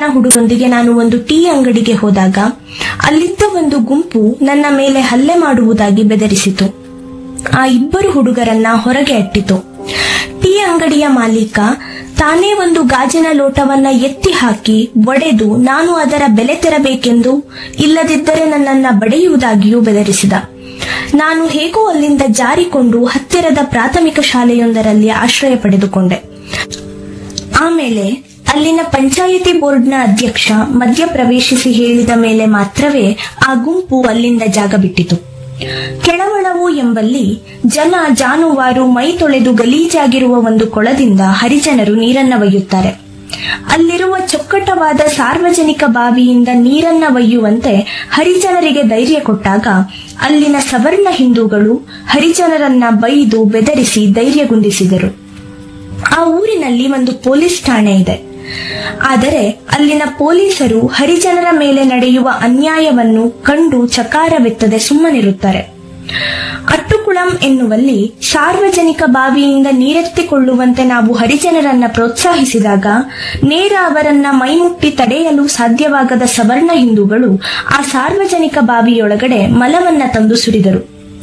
ಹುಡುಗರೊಂದಿಗೆ ನಾನು ಒಂದು ಟೀ ಅಂಗಡಿಗೆ ಹೋದಾಗ ಅಲ್ಲಿದ್ದ ಒಂದು ಗುಂಪು ನನ್ನ ಮೇಲೆ ಹಲ್ಲೆ ಮಾಡುವುದಾಗಿ ಬೆದರಿಸಿತು ಆ ಇಬ್ಬರು ಹುಡುಗರನ್ನ ಹೊರಗೆ ಅಟ್ಟಿತು ಟೀ ಅಂಗಡಿಯ ಮಾಲೀಕ ತಾನೇ ಒಂದು ಗಾಜಿನ ಲೋಟವನ್ನ ಎತ್ತಿ ಹಾಕಿ ಒಡೆದು ನಾನು ಅದರ ಬೆಲೆ ತೆರಬೇಕೆಂದು ಇಲ್ಲದಿದ್ದರೆ ನನ್ನನ್ನ ಬಡಿಯುವುದಾಗಿಯೂ ಬೆದರಿಸಿದ ನಾನು ಹೇಗೋ ಅಲ್ಲಿಂದ ಜಾರಿಕೊಂಡು ಹತ್ತಿರದ ಪ್ರಾಥಮಿಕ ಶಾಲೆಯೊಂದರಲ್ಲಿ ಆಶ್ರಯ ಪಡೆದುಕೊಂಡೆ ಆಮೇಲೆ ಅಲ್ಲಿನ ಪಂಚಾಯಿತಿ ಬೋರ್ಡ್ನ ಅಧ್ಯಕ್ಷ ಮಧ್ಯ ಪ್ರವೇಶಿಸಿ ಹೇಳಿದ ಮೇಲೆ ಮಾತ್ರವೇ ಆ ಗುಂಪು ಅಲ್ಲಿಂದ ಜಾಗ ಬಿಟ್ಟಿತು ಕೆಳವಳವು ಎಂಬಲ್ಲಿ ಜನ ಜಾನುವಾರು ಮೈ ತೊಳೆದು ಗಲೀಜಾಗಿರುವ ಒಂದು ಕೊಳದಿಂದ ಹರಿಜನರು ನೀರನ್ನ ಒಯ್ಯುತ್ತಾರೆ ಅಲ್ಲಿರುವ ಚೊಕ್ಕಟವಾದ ಸಾರ್ವಜನಿಕ ಬಾವಿಯಿಂದ ನೀರನ್ನ ಒಯ್ಯುವಂತೆ ಹರಿಜನರಿಗೆ ಧೈರ್ಯ ಕೊಟ್ಟಾಗ ಅಲ್ಲಿನ ಸವರ್ಣ ಹಿಂದೂಗಳು ಹರಿಜನರನ್ನ ಬೈದು ಬೆದರಿಸಿ ಧೈರ್ಯಗುಂದಿಸಿದರು ಆ ಊರಿನಲ್ಲಿ ಒಂದು ಪೊಲೀಸ್ ಠಾಣೆ ಇದೆ ಆದರೆ ಅಲ್ಲಿನ ಪೊಲೀಸರು ಹರಿಜನರ ಮೇಲೆ ನಡೆಯುವ ಅನ್ಯಾಯವನ್ನು ಕಂಡು ಚಕಾರವೆತ್ತದೆ ಸುಮ್ಮನಿರುತ್ತಾರೆ ಅಟ್ಟುಕುಳಂ ಎನ್ನುವಲ್ಲಿ ಸಾರ್ವಜನಿಕ ಬಾವಿಯಿಂದ ನೀರೆತ್ತಿಕೊಳ್ಳುವಂತೆ ನಾವು ಹರಿಜನರನ್ನ ಪ್ರೋತ್ಸಾಹಿಸಿದಾಗ ನೇರ ಅವರನ್ನ ಮೈಮುಟ್ಟಿ ತಡೆಯಲು ಸಾಧ್ಯವಾಗದ ಸವರ್ಣ ಹಿಂದೂಗಳು ಆ ಸಾರ್ವಜನಿಕ ಬಾವಿಯೊಳಗಡೆ ಮಲವನ್ನ ತಂದು ಸುರಿದರು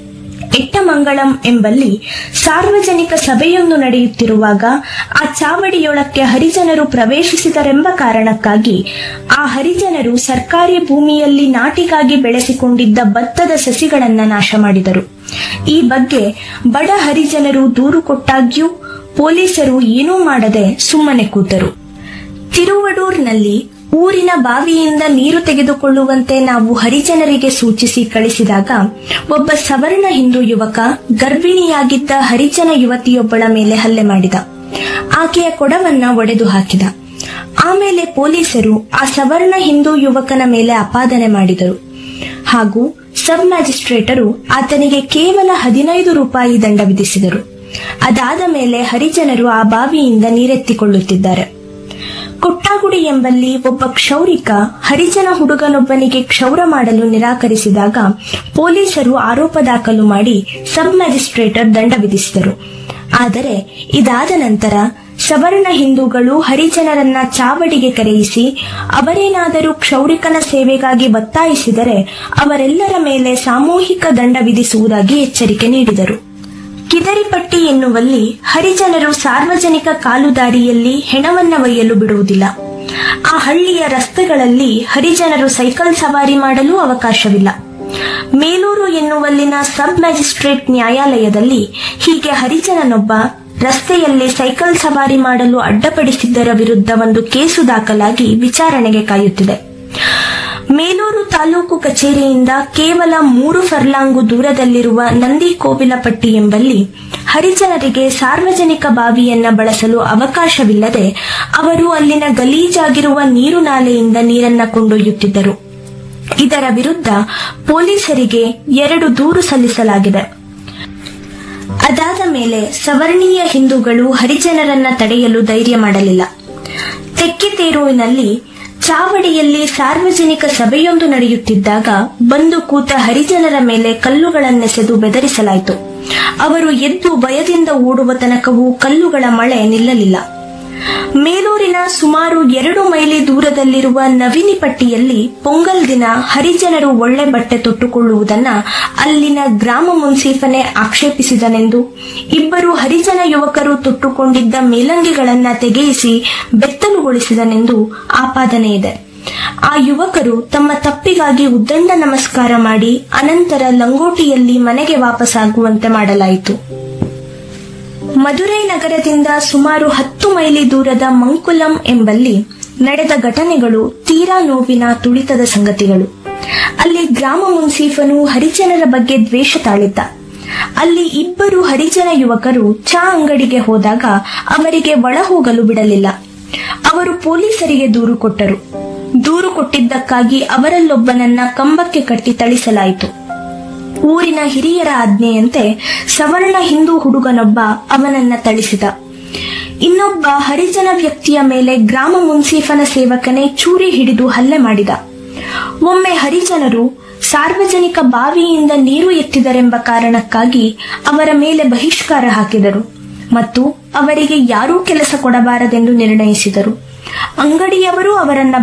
ಎಟ್ಟಮಂಗಳಂ ಎಂಬಲ್ಲಿ ಸಾರ್ವಜನಿಕ ಸಭೆಯೊಂದು ನಡೆಯುತ್ತಿರುವಾಗ ಆ ಚಾವಡಿಯೊಳಕ್ಕೆ ಹರಿಜನರು ಪ್ರವೇಶಿಸಿದರೆಂಬ ಕಾರಣಕ್ಕಾಗಿ ಆ ಹರಿಜನರು ಸರ್ಕಾರಿ ಭೂಮಿಯಲ್ಲಿ ನಾಟಿಗಾಗಿ ಬೆಳೆಸಿಕೊಂಡಿದ್ದ ಭತ್ತದ ಸಸಿಗಳನ್ನ ನಾಶ ಮಾಡಿದರು ಈ ಬಗ್ಗೆ ಬಡ ಹರಿಜನರು ದೂರು ಕೊಟ್ಟಾಗ್ಯೂ ಪೊಲೀಸರು ಏನೂ ಮಾಡದೆ ಸುಮ್ಮನೆ ಕೂತರು ತಿರುವಡೂರ್ನಲ್ಲಿ ಊರಿನ ಬಾವಿಯಿಂದ ನೀರು ತೆಗೆದುಕೊಳ್ಳುವಂತೆ ನಾವು ಹರಿಜನರಿಗೆ ಸೂಚಿಸಿ ಕಳಿಸಿದಾಗ ಒಬ್ಬ ಸವರ್ಣ ಹಿಂದೂ ಯುವಕ ಗರ್ಭಿಣಿಯಾಗಿದ್ದ ಹರಿಜನ ಯುವತಿಯೊಬ್ಬಳ ಮೇಲೆ ಹಲ್ಲೆ ಮಾಡಿದ ಆಕೆಯ ಕೊಡವನ್ನ ಒಡೆದು ಹಾಕಿದ ಆಮೇಲೆ ಪೊಲೀಸರು ಆ ಸವರ್ಣ ಹಿಂದೂ ಯುವಕನ ಮೇಲೆ ಅಪಾದನೆ ಮಾಡಿದರು ಹಾಗೂ ಸಬ್ ಮ್ಯಾಜಿಸ್ಟ್ರೇಟರು ಆತನಿಗೆ ಕೇವಲ ಹದಿನೈದು ರೂಪಾಯಿ ದಂಡ ವಿಧಿಸಿದರು ಅದಾದ ಮೇಲೆ ಹರಿಜನರು ಆ ಬಾವಿಯಿಂದ ನೀರೆತ್ತಿಕೊಳ್ಳುತ್ತಿದ್ದಾರೆ ಕೊಟ್ಟಾಗುಡಿ ಎಂಬಲ್ಲಿ ಒಬ್ಬ ಕ್ಷೌರಿಕ ಹರಿಜನ ಹುಡುಗನೊಬ್ಬನಿಗೆ ಕ್ಷೌರ ಮಾಡಲು ನಿರಾಕರಿಸಿದಾಗ ಪೊಲೀಸರು ಆರೋಪ ದಾಖಲು ಮಾಡಿ ಸಬ್ ಮ್ಯಾಜಿಸ್ಟ್ರೇಟರ್ ದಂಡ ವಿಧಿಸಿದರು ಆದರೆ ಇದಾದ ನಂತರ ಸವರ್ಣ ಹಿಂದೂಗಳು ಹರಿಜನರನ್ನ ಚಾವಡಿಗೆ ಕರೆಯಿಸಿ ಅವರೇನಾದರೂ ಕ್ಷೌರಿಕನ ಸೇವೆಗಾಗಿ ಒತ್ತಾಯಿಸಿದರೆ ಅವರೆಲ್ಲರ ಮೇಲೆ ಸಾಮೂಹಿಕ ದಂಡ ವಿಧಿಸುವುದಾಗಿ ಎಚ್ಚರಿಕೆ ನೀಡಿದರು ಕಿದರಿಪಟ್ಟಿ ಎನ್ನುವಲ್ಲಿ ಹರಿಜನರು ಸಾರ್ವಜನಿಕ ಕಾಲುದಾರಿಯಲ್ಲಿ ಹೆಣವನ್ನ ಒಯ್ಯಲು ಬಿಡುವುದಿಲ್ಲ ಆ ಹಳ್ಳಿಯ ರಸ್ತೆಗಳಲ್ಲಿ ಹರಿಜನರು ಸೈಕಲ್ ಸವಾರಿ ಮಾಡಲು ಅವಕಾಶವಿಲ್ಲ ಮೇಲೂರು ಎನ್ನುವಲ್ಲಿನ ಸಬ್ ಮ್ಯಾಜಿಸ್ಟ್ರೇಟ್ ನ್ಯಾಯಾಲಯದಲ್ಲಿ ಹೀಗೆ ಹರಿಜನನೊಬ್ಬ ರಸ್ತೆಯಲ್ಲಿ ಸೈಕಲ್ ಸವಾರಿ ಮಾಡಲು ಅಡ್ಡಪಡಿಸಿದ್ದರ ವಿರುದ್ಧ ಒಂದು ಕೇಸು ದಾಖಲಾಗಿ ವಿಚಾರಣೆಗೆ ಕಾಯುತ್ತಿದೆ ಮೇಲೂರು ತಾಲೂಕು ಕಚೇರಿಯಿಂದ ಕೇವಲ ಮೂರು ಫರ್ಲಾಂಗು ದೂರದಲ್ಲಿರುವ ನಂದಿ ಕೋವಿಲಪಟ್ಟಿ ಎಂಬಲ್ಲಿ ಹರಿಜನರಿಗೆ ಸಾರ್ವಜನಿಕ ಬಾವಿಯನ್ನ ಬಳಸಲು ಅವಕಾಶವಿಲ್ಲದೆ ಅವರು ಅಲ್ಲಿನ ಗಲೀಜಾಗಿರುವ ನೀರು ನಾಲೆಯಿಂದ ನೀರನ್ನ ಕೊಂಡೊಯ್ಯುತ್ತಿದ್ದರು ಇದರ ವಿರುದ್ಧ ಪೊಲೀಸರಿಗೆ ಎರಡು ದೂರು ಸಲ್ಲಿಸಲಾಗಿದೆ ಅದಾದ ಮೇಲೆ ಸವರ್ಣೀಯ ಹಿಂದೂಗಳು ಹರಿಜನರನ್ನ ತಡೆಯಲು ಧೈರ್ಯ ಮಾಡಲಿಲ್ಲ ತೆಕ್ಕಿತೇರುವಿನಲ್ಲಿ ಚಾವಡಿಯಲ್ಲಿ ಸಾರ್ವಜನಿಕ ಸಭೆಯೊಂದು ನಡೆಯುತ್ತಿದ್ದಾಗ ಬಂದು ಕೂತ ಹರಿಜನರ ಮೇಲೆ ಕಲ್ಲುಗಳನ್ನೆಸೆದು ಬೆದರಿಸಲಾಯಿತು ಅವರು ಎದ್ದು ಭಯದಿಂದ ಓಡುವ ತನಕವೂ ಕಲ್ಲುಗಳ ಮಳೆ ನಿಲ್ಲಲಿಲ್ಲ ಮೇಲೂರಿನ ಸುಮಾರು ಎರಡು ಮೈಲಿ ದೂರದಲ್ಲಿರುವ ನವಿನಿಪಟ್ಟಿಯಲ್ಲಿ ಪೊಂಗಲ್ ದಿನ ಹರಿಜನರು ಒಳ್ಳೆ ಬಟ್ಟೆ ತೊಟ್ಟುಕೊಳ್ಳುವುದನ್ನ ಅಲ್ಲಿನ ಗ್ರಾಮ ಮುನ್ಸೀಫನೇ ಆಕ್ಷೇಪಿಸಿದನೆಂದು ಇಬ್ಬರು ಹರಿಜನ ಯುವಕರು ತೊಟ್ಟುಕೊಂಡಿದ್ದ ಮೇಲಂಗಿಗಳನ್ನ ತೆಗೆಯಿಸಿ ಬೆತ್ತಲುಗೊಳಿಸಿದನೆಂದು ಆಪಾದನೆ ಇದೆ ಆ ಯುವಕರು ತಮ್ಮ ತಪ್ಪಿಗಾಗಿ ಉದ್ದಂಡ ನಮಸ್ಕಾರ ಮಾಡಿ ಅನಂತರ ಲಂಗೋಟಿಯಲ್ಲಿ ಮನೆಗೆ ವಾಪಸ್ಸಾಗುವಂತೆ ಮಾಡಲಾಯಿತು ಮದುರೈ ನಗರದಿಂದ ಸುಮಾರು ಹತ್ತು ಮೈಲಿ ದೂರದ ಮಂಕುಲಂ ಎಂಬಲ್ಲಿ ನಡೆದ ಘಟನೆಗಳು ತೀರಾ ನೋವಿನ ತುಳಿತದ ಸಂಗತಿಗಳು ಅಲ್ಲಿ ಗ್ರಾಮ ಮುನ್ಸೀಫನು ಹರಿಜನರ ಬಗ್ಗೆ ದ್ವೇಷ ತಾಳಿದ್ದ ಅಲ್ಲಿ ಇಬ್ಬರು ಹರಿಜನ ಯುವಕರು ಚಾ ಅಂಗಡಿಗೆ ಹೋದಾಗ ಅವರಿಗೆ ಒಳ ಹೋಗಲು ಬಿಡಲಿಲ್ಲ ಅವರು ಪೊಲೀಸರಿಗೆ ದೂರು ಕೊಟ್ಟರು ದೂರು ಕೊಟ್ಟಿದ್ದಕ್ಕಾಗಿ ಅವರಲ್ಲೊಬ್ಬನನ್ನ ಕಂಬಕ್ಕೆ ಕಟ್ಟಿ ಥಳಿಸಲಾಯಿತು ಊರಿನ ಹಿರಿಯರ ಆಜ್ಞೆಯಂತೆ ಸವರ್ಣ ಹಿಂದೂ ಹುಡುಗನೊಬ್ಬ ಅವನನ್ನ ಥಳಿಸಿದ ಇನ್ನೊಬ್ಬ ಹರಿಜನ ವ್ಯಕ್ತಿಯ ಮೇಲೆ ಗ್ರಾಮ ಮುನ್ಸೀಫನ ಸೇವಕನೇ ಚೂರಿ ಹಿಡಿದು ಹಲ್ಲೆ ಮಾಡಿದ ಒಮ್ಮೆ ಹರಿಜನರು ಸಾರ್ವಜನಿಕ ಬಾವಿಯಿಂದ ನೀರು ಎತ್ತಿದರೆಂಬ ಕಾರಣಕ್ಕಾಗಿ ಅವರ ಮೇಲೆ ಬಹಿಷ್ಕಾರ ಹಾಕಿದರು ಮತ್ತು ಅವರಿಗೆ ಯಾರೂ ಕೆಲಸ ಕೊಡಬಾರದೆಂದು ನಿರ್ಣಯಿಸಿದರು ಅಂಗಡಿಯವರು ಅವರನ್ನ